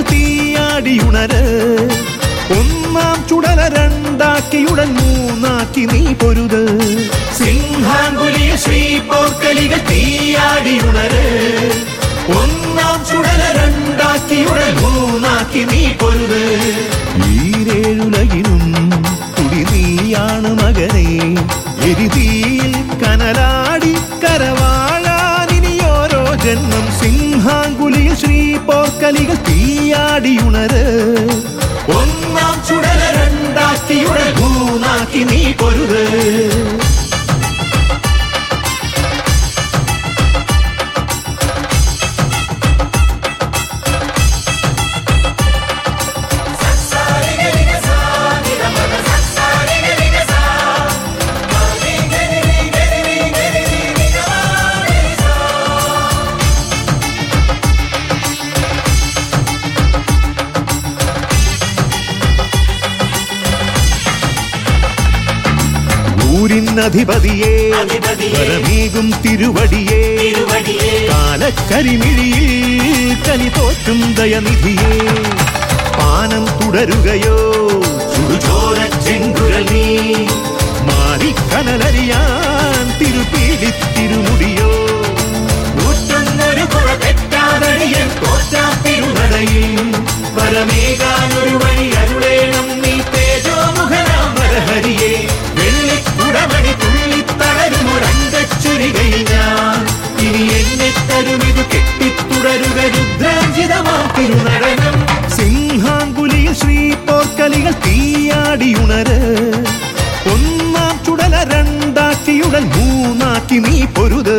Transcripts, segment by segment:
തീയാടിയുണര് ഒന്നാം ചുടല രണ്ടാക്കിയുടൻ മൂന്നാക്കി നീ പൊരുത് സിംഹാങ്കുലിയ ശ്രീ പോർക്കലികൾ തീയാടിയുണര് ഒന്നാം ചുടല രണ്ടാക്കിയുടൻ മൂന്നാക്കി നീ പൊരുത് ഈരേഴുലകിനും കുടി നീയാണ് മകനെ എരിതീയിൽ കനലാടി കരവാഴാനിനി ഓരോ ജന്മം സിംഹാങ്കുലിയിൽ ശ്രീ പോർക്കലികൾ തീയാടിയുണര് ഒന്നാം ചുടല രണ്ടാക്കിയുടെ മൂന്നാക്കി നീ പൊരുത് ഊരിനധിപതിയെ വരമേകും തിരുവടിയെ കാലക്കരിമിഴിയിൽ കനി തോറ്റും ദയനിധിയെ പാനം തുടരുകയോ ചുടുചോര ചെങ്കുരൽ നീ മാറിക്കനലറിയാൻ തിരുപീലി തിരുമുടിയോ ൂറ്റുന്നൊരു കുഴ തെറ്റാതടിയൻ തോറ്റാ തിരുനടയിൽ വരമേകാനൊരു വഴി അരുളേണം നീ തേജോമുഖനാം വരഹരിയെ വെള്ളിക്കുടമണി തുള്ളിത്തളരുമൊരങ്കച്ചുരികയിൽ ഞാൻ ഇനി എന്നെ തരുമിതു കെട്ടിത്തുടരുക രുദ്രാഞ്ചിതമാം തിരുനടനം സിംഹാങ്കുലിയിൽ ശ്രീ പോർക്കലികൾ തീയാടിയുണര് ഒന്നാം ചുടല രണ്ടാക്കിയുടൽ മൂന്നാക്കി നീ പൊരുത്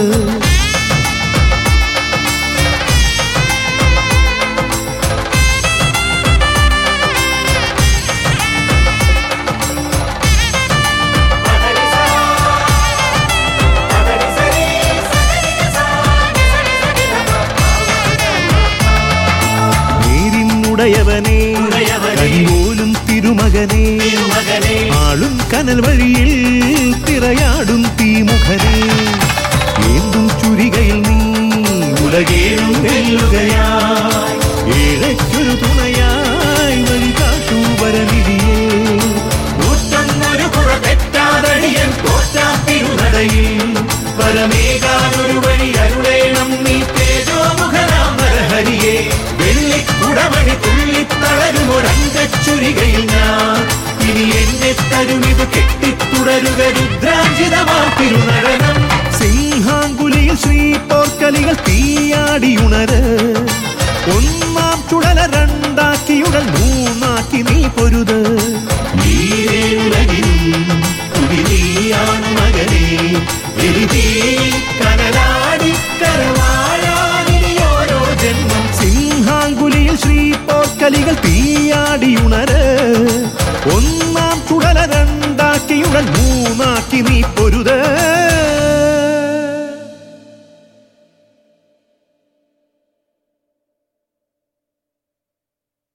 നേരിന്നുടയവനെ കനിപോലും തിരുമകനെ ആളും കനൽ വഴിയിൽ തിറയാടും തീമുഖനെ ഏന്തും ചുരികയിൽ നീ ഉലകേറും വെല്ലുകയായി ഏഴയ്ക്കൊരു തുണയായി വഴി കാട്ടൂ വരനിധിയേ നൂറ്റൊന്നൊരു പുറ തെറ്റാതടിയൻ തോറ്റാ തിരുനടയിൽ പരമേകാനൊരു വഴി അരുളേണം നീ തേജോമുഖനാം നരഹരിയെ വെള്ളിക്കുടമണി തുള്ളിത്തളരുമൊരങ്കച്ചുരികയിൽ ഞാൻ ഇനി എന്നെ തരുമിത് കെട്ടിത്തുടരുക രുദ്രാഞ്ചിതമാം തിരുനടനം സിംഹാങ്കുലിയിൽ ശ്രീ പോർക്കലികൾ തീയാടിയുണര് ഒന്നാം ചുടല രണ്ടാക്കിയുടൽ മൂന്നാക്കി നീ പൊരുത് ഈരേഴുലകിലും കുടി നീയാണ് മകനെ എരുതീ കനലാടി കരവാഴാനിനി ഓരോ ജന്മം സിംഹാങ്കുലിയിൽ ശ്രീ പോർക്കലികൾ തീയാടിയുണര് ഒന്നാം ചുടല രണ്ടാക്കിയുടൽ മൂന്നാക്കി നീ പൊരുത്